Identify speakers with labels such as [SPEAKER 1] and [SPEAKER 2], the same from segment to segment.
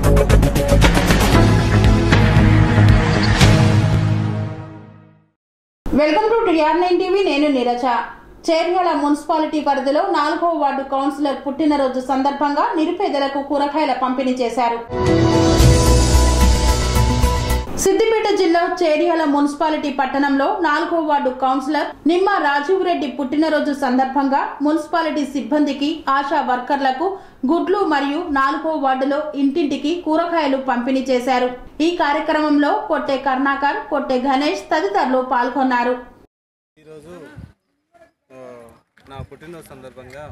[SPEAKER 1] Welcome to TR nine TV నేను Neeraja Cheriyal municipality పరిధిలో నాలుగో వార్డు కౌన్సిలర్ పుట్టినరోజు సందర్భంగా నిరుపేదలకు కూరగాయల పంపిణీ చేశారు సిద్దిపేట జిల్లా చేర్యాల మున్సిపాలిటీ పట్టణంలో నాలుగో వార్డు కౌన్సిలర్ నిమ్మ రాజీవ్ రెడ్డి పుట్టినరోజు సందర్భంగా మున్సిపాలిటీ సిబ్బందికి ఆశా వర్కర్లకు గుడ్లు మరియు నాలుగో వార్డులో ఇంటింటికి కూరగాయలు పంపిణీ చేశారు ఈ కార్యక్రమంలో కొట్టే కర్ణాకర్ కొట్టే గణేష్ తదితరులు పాల్గొన్నారు
[SPEAKER 2] ఈరోజు ఆ, నా పుట్టినరోజు సందర్భంగా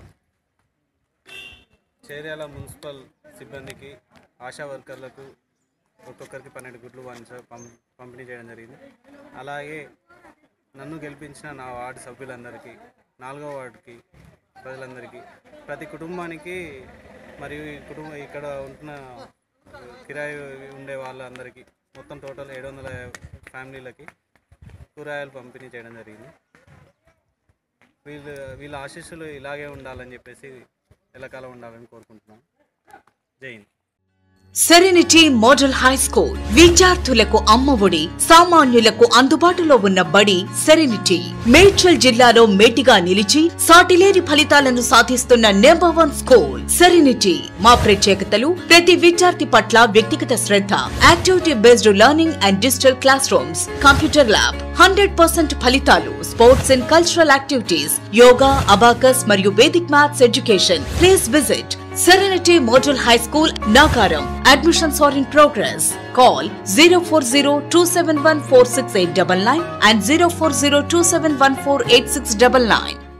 [SPEAKER 2] చేర్యాల మున్సిపల్ సిబ్బందికి ఆశా వర్కర్లకు ఒక్కొక్కరికి పన్నెండు గుడ్లు పంచ పం పంపిణీ చేయడం జరిగింది అలాగే నన్ను గెలిపించిన నా వార్డు సభ్యులందరికీ నాలుగో వార్డుకి ప్రజలందరికీ ప్రతి కుటుంబానికి మరియు ఈ కుటుంబం ఇక్కడ ఉంటున్న కిరాయి ఉండే వాళ్ళందరికీ మొత్తం టోటల్ ఏడు వందల ఫ్యామిలీలకి కూరగాయలు పంపిణీ చేయడం జరిగింది వీళ్ళు వీళ్ళ ఆశీస్సులు ఇలాగే ఉండాలని చెప్పేసి ఎల్లకాలం ఉండాలని కోరుకుంటున్నాను జై Hind
[SPEAKER 3] serenity model high school విద్యార్థులకు అమ్మఒడి సామాన్యులకు అందుబాటులో ఉన్న బడి సెరెనిటీ మేడ్చల్ జిల్లాలో మేటిగా నిలిచి సాటిలేని ఫలితాలను సాధిస్తున్న నెంబర్ వన్ స్కూల్ సెరెనిటీ మా ప్రత్యేకతలు ప్రతి విద్యార్థి పట్ల వ్యక్తిగత శ్రద్ధ activity based learning and digital classrooms computer lab hundred percent ఫలితాలు sports and cultural activities yoga abacus మరియు Vedic maths education please visit Serenity Model High School, Nagaram. Admissions are in progress. Call 040 and 040